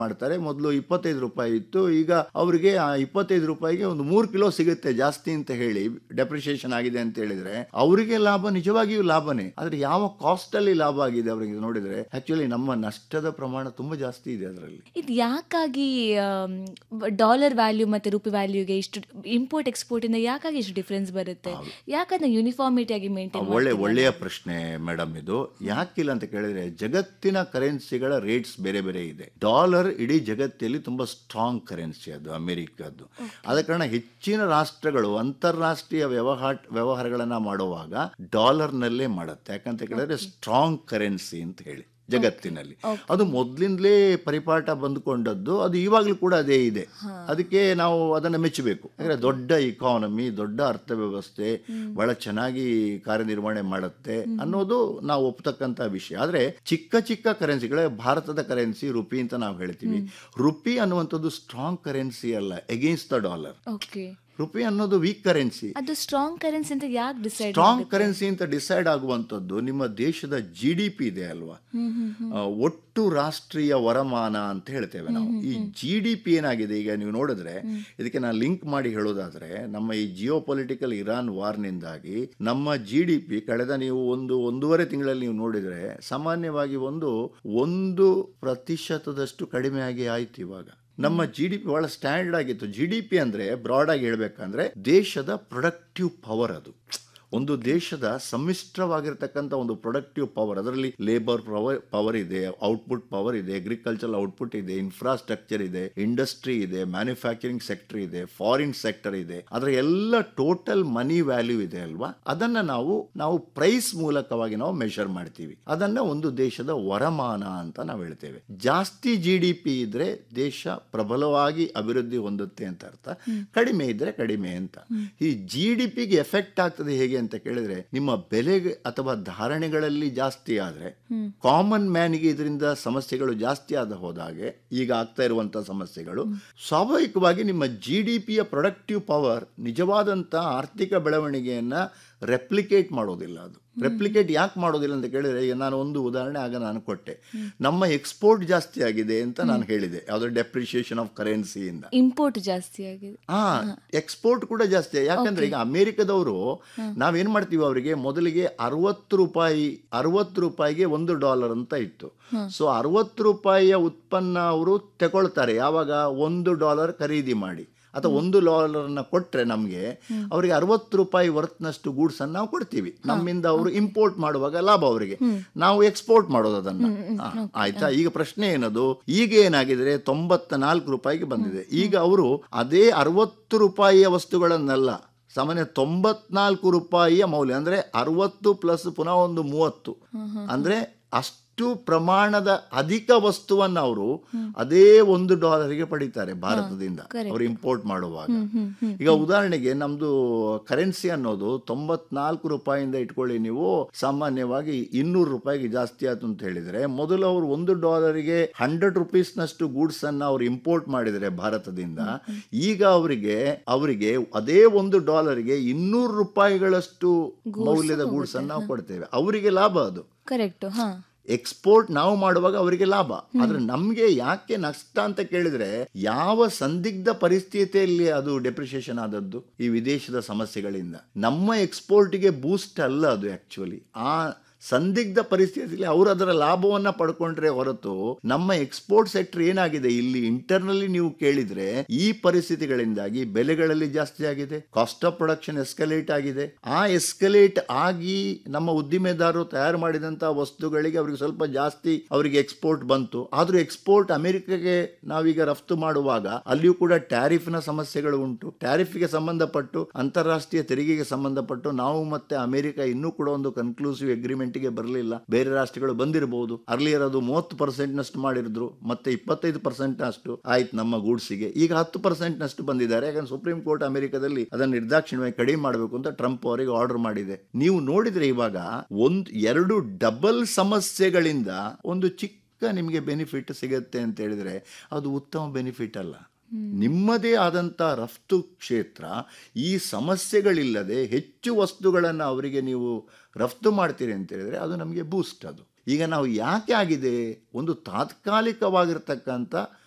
ಮಾಡ್ತಾರೆ ಮೊದಲು ಇಪ್ಪತ್ತೈದು ರೂಪಾಯಿ ಇತ್ತು ಈಗ ಅವರಿಗೆ ಆ ಇಪ್ಪತ್ತೈದು ರೂಪಾಯಿಗೆ ಒಂದು ಮೂರು ಕಿಲೋ ಸಿಗುತ್ತೆ ಜಾಸ್ತಿ ಅಂತ ಹೇಳಿ ಡೆಪ್ರಿಸಿಯೇಷನ್ ಆಗಿದೆ ಅಂತ ಹೇಳಿದ್ರೆ ಅವರಿಗೆ ಲಾಭ ನಿಜವಾಗಿಯೂ ಲಾಭನೇ ಆದ್ರೆ ಯಾವ ಕಾಸ್ಟ್ ಅಲ್ಲಿ ಲಾಭ ಆಗಿದೆ ಅವರಿಗೆ ನೋಡಿದ್ರೆ ಆಕ್ಚುಲಿ ನಮ್ಮ ನಷ್ಟದ ಪ್ರಮಾಣ ತುಂಬಾ ಜಾಸ್ತಿ ಇದೆ ಅದರಲ್ಲಿ ಇದು ಯಾಕಾಗಿ ಡಾಲರ್ ವ್ಯಾಲ್ಯೂ ಮತ್ತೆ ರೂಪಿ ವ್ಯಾಲ್ಯೂಗೆ ಇಷ್ಟು ಇಂಪೋರ್ಟ್ ಎಕ್ಸ್ಪೋರ್ಟ್ ಇಂದ ಯಾಕಾಗಿ ಇಷ್ಟು ಡಿಫ್ರೆನ್ಸ್ ಬರುತ್ತೆ ಯಾಕಂದ್ರೆ ಯೂನಿಫಾರ್ಮಿಟಿ ಆಗಿ ಮೇಂಟೈನ್ ಒಳ್ಳೆ ಒಳ್ಳೆಯ ಪ್ರಶ್ನೆ ಮೇಡಮ್ ಇದು ಯಾಕಿಲ್ಲ ಅಂತ ಕೇಳಿದ್ರೆ ಜಗತ್ತಿನ ಕರೆನ್ಸಿಗಳ ರೇಟ್ಸ್ ಬೇರೆ ಬೇರೆ ಇದೆ ಡಾಲರ್ ಇಡೀ ಜಗತ್ತಲ್ಲಿ ತುಂಬಾ ಸ್ಟ್ರಾಂಗ್ ಕರೆನ್ಸಿ ಅದು ಅಮೆರಿಕದ್ದು ಆದ ಕಾರಣ ಹೆಚ್ಚಿನ ರಾಷ್ಟ್ರಗಳು ಅಂತಾರಾಷ್ಟ್ರೀಯ ವ್ಯವಹಾರ ವ್ಯವಹಾರಗಳನ್ನ ಮಾಡುವಾಗ ಡಾಲರ್ನಲ್ಲೇ ಮಾಡುತ್ತೆ ಯಾಕಂತ ಕೇಳಿದ್ರೆ ಸ್ಟ್ರಾಂಗ್ ಕರೆನ್ಸಿ ಅಂತ ಹೇಳಿ ಜಗತ್ತಿನಲ್ಲಿ ಅದು ಮೊದಲಿಂದಲೇ ಪರಿಪಾಠ ಬಂದುಕೊಂಡದ್ದು ಅದು ಇವಾಗಲೂ ಕೂಡ ಅದೇ ಇದೆ ಅದಕ್ಕೆ ನಾವು ಅದನ್ನು ಮೆಚ್ಚಬೇಕು ಯಾಕಂದ್ರೆ ದೊಡ್ಡ ಇಕಾನಮಿ ದೊಡ್ಡ ಅರ್ಥವ್ಯವಸ್ಥೆ ಬಹಳ ಚೆನ್ನಾಗಿ ಕಾರ್ಯನಿರ್ವಹಣೆ ಮಾಡುತ್ತೆ ಅನ್ನೋದು ನಾವು ಒಪ್ತಕ್ಕಂತ ವಿಷಯ ಆದ್ರೆ ಚಿಕ್ಕ ಚಿಕ್ಕ ಕರೆನ್ಸಿಗಳೇ ಭಾರತದ ಕರೆನ್ಸಿ ರುಪಿ ಅಂತ ನಾವು ಹೇಳ್ತೀವಿ ರುಪಿ ಅನ್ನುವಂಥದ್ದು ಸ್ಟ್ರಾಂಗ್ ಕರೆನ್ಸಿ ಅಲ್ಲ against the dollar okay rupee ಅನ್ನೋದು ವೀಕ್ ಕರೆನ್ಸಿ ಅದು ಸ್ಟ್ರಾಂಗ್ ಕರೆನ್ಸಿ ಅಂತ ಯಾಕೆ ಡಿಸೈಡ್ ಸ್ಟ್ರಾಂಗ್ ಕರೆನ್ಸಿ ಅಂತ ಡಿಸೈಡ್ ಆಗುವಂಥದ್ದು ನಿಮ್ಮ ದೇಶದ ಜಿ ಡಿ ಪಿ ಇದೆ ಅಲ್ವಾ ಆ, ಒಟ್ಟು ರಾಷ್ಟ್ರೀಯ ವರಮಾನ ಅಂತ ಹೇಳ್ತೇವೆ ನಾವು ಈ ಜಿ ಡಿ ಪಿ ಏನಾಗಿದೆ ಈಗ ನೀವು ನೋಡಿದ್ರೆ ಇದಕ್ಕೆ ನಾನು ಲಿಂಕ್ ಮಾಡಿ ಹೇಳೋದಾದ್ರೆ ನಮ್ಮ ಈ ಜಿಯೋ ಪೊಲಿಟಿಕಲ್ ಇರಾನ್ ವಾರ್ನಿಂದಾಗಿ ನಮ್ಮ ಜಿ ಡಿ ಪಿ ಕಳೆದ ನೀವು ಒಂದು ಒಂದೂವರೆ ತಿಂಗಳಲ್ಲಿ ನೀವು ನೋಡಿದ್ರೆ ಸಾಮಾನ್ಯವಾಗಿ ಒಂದು ಒಂದು ಪ್ರತಿಶತದಷ್ಟು ಕಡಿಮೆ ಆಗಿ ಆಯ್ತು ಇವಾಗ ನಮ್ಮ ಜಿ ಡಿ ಪಿ ಬಹಳ ಸ್ಟ್ಯಾಂಡರ್ಡ್ ಆಗಿತ್ತು ಜಿ ಡಿ ಪಿ ಅಂದ್ರೆ ಬ್ರಾಡ್ ಆಗಿ ಹೇಳ್ಬೇಕಂದ್ರೆ ದೇಶದ ಪ್ರೊಡಕ್ಟಿವ್ ಪವರ್ ಅದು ಒಂದು ದೇಶದ ಸಮ್ಮಿಶ್ರವಾಗಿರ್ತಕ್ಕಂಥ ಒಂದು ಪ್ರೊಡಕ್ಟಿವ್ ಪವರ್ ಅದರಲ್ಲಿ ಲೇಬರ್ ಪವರ್ ಪವರ್ ಇದೆ ಔಟ್ಪುಟ್ ಪವರ್ ಇದೆ ಅಗ್ರಿಕಲ್ಚರ್ ಔಟ್ಪುಟ್ ಇದೆ ಇನ್ಫ್ರಾಸ್ಟ್ರಕ್ಚರ್ ಇದೆ ಇಂಡಸ್ಟ್ರಿ ಇದೆ ಮ್ಯಾನುಫ್ಯಾಕ್ಚರಿಂಗ್ ಸೆಕ್ಟರ್ ಇದೆ ಫಾರಿನ್ ಸೆಕ್ಟರ್ ಇದೆ ಅದರ ಎಲ್ಲ ಟೋಟಲ್ ಮನಿ ವ್ಯಾಲ್ಯೂ ಇದೆ ಅಲ್ವಾ ಅದನ್ನ ನಾವು ನಾವು ಪ್ರೈಸ್ ಮೂಲಕವಾಗಿ ನಾವು ಮೆಷರ್ ಮಾಡ್ತೀವಿ ಅದನ್ನ ಒಂದು ದೇಶದ ವರಮಾನ ಅಂತ ನಾವು ಹೇಳ್ತೇವೆ ಜಾಸ್ತಿ ಜಿ ಡಿ ಪಿ ಇದ್ರೆ ದೇಶ ಪ್ರಬಲವಾಗಿ ಅಭಿವೃದ್ಧಿ ಹೊಂದುತ್ತೆ ಅಂತ ಅರ್ಥ ಕಡಿಮೆ ಇದ್ರೆ ಕಡಿಮೆ ಅಂತ ಈ ಜಿ ಡಿ ಪಿಗೆ ಎಫೆಕ್ಟ್ ಆಗ್ತದೆ ಹೇಗೆ ಅಂತ ಕೇಳಿದ್ರೆ ನಿಮ್ಮ ಬೆಲೆ ಅಥವಾ ಧಾರಣೆಗಳಲ್ಲಿ ಜಾಸ್ತಿ ಆದ್ರೆ ಕಾಮನ್ ಮ್ಯಾನ್ಗೆ ಇದರಿಂದ ಸಮಸ್ಯೆಗಳು ಜಾಸ್ತಿ ಆದ ಹೋದಾಗೆ ಈಗ ಆಗ್ತಾ ಇರುವಂತಹ ಸಮಸ್ಯೆಗಳು ಸ್ವಾಭಾವಿಕವಾಗಿ ನಿಮ್ಮ ಜಿ ಡಿ ಪಿಯ ಪ್ರೊಡಕ್ಟಿವ್ ಪವರ್ ನಿಜವಾದಂತ ಆರ್ಥಿಕ ಬೆಳವಣಿಗೆಯನ್ನ ರೆಪ್ಲಿಕೇಟ್ ಮಾಡೋದಿಲ್ಲ ಅದು ರೆಪ್ಲಿಕೇಟ್ ಯಾಕೆ ಮಾಡೋದಿಲ್ಲ ಅಂತ ಕೇಳಿದ್ರೆ ಈಗ ನಾನು ಒಂದು ಉದಾಹರಣೆ ಆಗ ನಾನು ಕೊಟ್ಟೆ ನಮ್ಮ ಎಕ್ಸ್ಪೋರ್ಟ್ ಜಾಸ್ತಿ ಆಗಿದೆ ಅಂತ ನಾನು ಹೇಳಿದೆ ಯಾವ್ದು ಡೆಪ್ರಿಸಿಯೇಷನ್ ಆಫ್ ಕರೆನ್ಸಿಯಿಂದ ಇಂಪೋರ್ಟ್ ಜಾಸ್ತಿ ಆಗಿದೆ ಹಾ ಎಕ್ಸ್ಪೋರ್ಟ್ ಕೂಡ ಜಾಸ್ತಿ ಯಾಕಂದ್ರೆ ಈಗ ಅಮೆರಿಕದವರು ನಾವೇನ್ ಮಾಡ್ತೀವಿ ಅವರಿಗೆ ಮೊದಲಿಗೆ ಅರವತ್ತು ರೂಪಾಯಿ ಅರವತ್ತು ರೂಪಾಯಿಗೆ ಒಂದು ಡಾಲರ್ ಅಂತ ಇತ್ತು ಸೊ ಅರವತ್ತು ರೂಪಾಯಿಯ ಉತ್ಪನ್ನ ಅವರು ತಗೊಳ್ತಾರೆ ಯಾವಾಗ ಒಂದು ಡಾಲರ್ ಖರೀದಿ ಮಾಡಿ ಅಥವಾ ಒಂದು ಡಾಲರ್ನ ಕೊಟ್ರೆ ನಮಗೆ ಅವರಿಗೆ ಅರವತ್ತು ರೂಪಾಯಿ ವರ್ತ್ನಷ್ಟು ಗೂಡ್ಸ್ ಅನ್ನು ನಾವು ಕೊಡ್ತೀವಿ ನಮ್ಮಿಂದ ಅವರು ಇಂಪೋರ್ಟ್ ಮಾಡುವಾಗ ಲಾಭ ಅವರಿಗೆ ನಾವು ಎಕ್ಸ್ಪೋರ್ಟ್ ಮಾಡೋದು ಅದನ್ನ ಹಾ, ಆಯ್ತಾ ಈಗ ಪ್ರಶ್ನೆ ಏನದು ಈಗ ಏನಾಗಿದ್ರೆ ತೊಂಬತ್ತ ನಾಲ್ಕು ರೂಪಾಯಿಗೆ ಬಂದಿದೆ ಈಗ ಅವರು ಅದೇ ಅರವತ್ತು ರೂಪಾಯಿಯ ವಸ್ತುಗಳನ್ನೆಲ್ಲ ಸಾಮಾನ್ಯ ತೊಂಬತ್ನಾಲ್ಕು ರೂಪಾಯಿಯ ಮೌಲ್ಯ ಅಂದ್ರೆ ಅರವತ್ತು ಪ್ಲಸ್ ಪುನಃ ಒಂದು ಮೂವತ್ತು ಅಂದ್ರೆ ಅಷ್ಟು ಪ್ರಮಾಣದ ಅಧಿಕ ವಸ್ತುವನ್ನ ಅವರು ಅದೇ ಒಂದು ಡಾಲರ್ಗೆ ಪಡಿತಾರೆ ಭಾರತದಿಂದ ಅವರು ಇಂಪೋರ್ಟ್ ಮಾಡುವಾಗ ಈಗ ಉದಾಹರಣೆಗೆ ನಮ್ದು ಕರೆನ್ಸಿ ಅನ್ನೋದು ತೊಂಬತ್ನಾಲ್ಕು ರೂಪಾಯಿಂದ ಇಟ್ಕೊಳ್ಳಿ ನೀವು ಸಾಮಾನ್ಯವಾಗಿ ಇನ್ನೂರು ರೂಪಾಯಿಗೆ ಜಾಸ್ತಿ ಆಯ್ತು ಅಂತ ಹೇಳಿದ್ರೆ ಮೊದಲು ಅವರು ಒಂದು ಡಾಲರಿಗೆ ಹಂಡ್ರೆಡ್ ರುಪೀಸ್ ನಷ್ಟು ಗೂಡ್ಸ್ ಅನ್ನ ಅವ್ರು ಇಂಪೋರ್ಟ್ ಮಾಡಿದರೆ ಭಾರತದಿಂದ ಈಗ ಅವರಿಗೆ ಅವರಿಗೆ ಅದೇ ಒಂದು ಡಾಲರ್ಗೆ ಇನ್ನೂರು ರೂಪಾಯಿಗಳಷ್ಟು ಮೌಲ್ಯದ ಗೂಡ್ಸ್ ಅನ್ನ ನಾವು ಕೊಡ್ತೇವೆ ಅವರಿಗೆ ಲಾಭ ಅದು ಕರೆಕ್ಟ್ ಹಾ ಎಕ್ಸ್ಪೋರ್ಟ್ ನಾವು ಮಾಡುವಾಗ ಅವರಿಗೆ ಲಾಭ ಆದ್ರೆ ನಮ್ಗೆ ಯಾಕೆ ನಷ್ಟ ಅಂತ ಕೇಳಿದ್ರೆ ಯಾವ ಸಂದಿಗ್ಧ ಪರಿಸ್ಥಿತಿಯಲ್ಲಿ ಅದು ಡೆಪ್ರಿಸಿಯೇಷನ್ ಆದದ್ದು ಈ ವಿದೇಶದ ಸಮಸ್ಯೆಗಳಿಂದ ನಮ್ಮ ಎಕ್ಸ್ಪೋರ್ಟ್ಗೆ ಬೂಸ್ಟ್ ಅಲ್ಲ ಅದು ಆಕ್ಚುಲಿ ಆ ಸಂದಿಗ್ಧ ಪರಿಸ್ಥಿತಿಯಲ್ಲಿ ಅವರು ಅದರ ಲಾಭವನ್ನ ಪಡ್ಕೊಂಡ್ರೆ ಹೊರತು ನಮ್ಮ ಎಕ್ಸ್ಪೋರ್ಟ್ ಸೆಕ್ಟರ್ ಏನಾಗಿದೆ ಇಲ್ಲಿ ಇಂಟರ್ನಲ್ಲಿ ನೀವು ಕೇಳಿದ್ರೆ ಈ ಪರಿಸ್ಥಿತಿಗಳಿಂದಾಗಿ ಬೆಲೆಗಳಲ್ಲಿ ಜಾಸ್ತಿ ಆಗಿದೆ ಕಾಸ್ಟ್ ಆಫ್ ಪ್ರೊಡಕ್ಷನ್ ಎಸ್ಕಲೇಟ್ ಆಗಿದೆ ಆ ಎಸ್ಕಲೇಟ್ ಆಗಿ ನಮ್ಮ ಉದ್ದಿಮೆದಾರರು ತಯಾರು ಮಾಡಿದಂತಹ ವಸ್ತುಗಳಿಗೆ ಅವರಿಗೆ ಸ್ವಲ್ಪ ಜಾಸ್ತಿ ಅವರಿಗೆ ಎಕ್ಸ್ಪೋರ್ಟ್ ಬಂತು ಆದ್ರೂ ಎಕ್ಸ್ಪೋರ್ಟ್ ಅಮೆರಿಕಗೆ ನಾವೀಗ ರಫ್ತು ಮಾಡುವಾಗ ಅಲ್ಲಿಯೂ ಕೂಡ ಟ್ಯಾರಿಫ್ ನ ಸಮಸ್ಯೆಗಳು ಉಂಟು ಟ್ಯಾರಿಫ್ಗೆ ಸಂಬಂಧಪಟ್ಟು ಅಂತಾರಾಷ್ಟ್ರೀಯ ತೆರಿಗೆಗೆ ಸಂಬಂಧಪಟ್ಟು ನಾವು ಮತ್ತೆ ಅಮೆರಿಕ ಇನ್ನೂ ಕೂಡ ಒಂದು ಕನ್ಕ್ಲೂಸಿವ್ ಅಗ್ರಿಮೆಂಟ್ ಗೆ ಬರಲಿಲ್ಲ ಬೇರೆ ರಾಷ್ಟ್ರಗಳು ಬಂದಿರಬಹುದು ಅರ್ಲಿಯರ್ ಅದು ಮೂವತ್ತು ಪರ್ಸೆಂಟ್ ನಷ್ಟು ಮಾಡಿದ್ರು ಮತ್ತೆ ಇಪ್ಪತ್ತೈದು ಪರ್ಸೆಂಟ್ ಅಷ್ಟು ಆಯ್ತು ನಮ್ಮ ಗೂಡ್ಸಿಗೆ ಈಗ ಹತ್ತು ಪರ್ಸೆಂಟ್ ನಷ್ಟು ಬಂದಿದ್ದಾರೆ ಯಾಕಂದ್ರೆ ಸುಪ್ರೀಂ ಕೋರ್ಟ್ ಅಮೆರಿಕದಲ್ಲಿ ಅದನ್ನು ನಿರ್ದಾಕ್ಷಿಣ್ಯವಾಗಿ ಕಡಿಮೆ ಮಾಡಬೇಕು ಅಂತ ಟ್ರಂಪ್ ಅವರಿಗೆ ಆರ್ಡರ್ ಮಾಡಿದೆ ನೀವು ನೋಡಿದ್ರೆ ಇವಾಗ ಒಂದು ಎರಡು ಡಬಲ್ ಸಮಸ್ಯೆಗಳಿಂದ ಒಂದು ಚಿಕ್ಕ ನಿಮಗೆ ಬೆನಿಫಿಟ್ ಸಿಗತ್ತೆ ಅಂತ ಹೇಳಿದ್ರೆ ಅದು ಉತ್ತಮ ಬೆನಿಫಿಟ್ ಅಲ್ಲ ನಿಮ್ಮದೇ ಆದಂಥ ರಫ್ತು ಕ್ಷೇತ್ರ ಈ ಸಮಸ್ಯೆಗಳಿಲ್ಲದೆ ಹೆಚ್ಚು ವಸ್ತುಗಳನ್ನು ಅವರಿಗೆ ನೀವು ರಫ್ತು ಮಾಡ್ತೀರಿ ಅಂತ ಹೇಳಿದ್ರೆ ಅದು ನಮಗೆ ಬೂಸ್ಟ್ ಅದು ಈಗ ನಾವು ಯಾಕೆ ಆಗಿದೆ ಒಂದು ತಾತ್ಕಾಲಿಕವಾಗಿರ್ತಕ್ಕಂಥ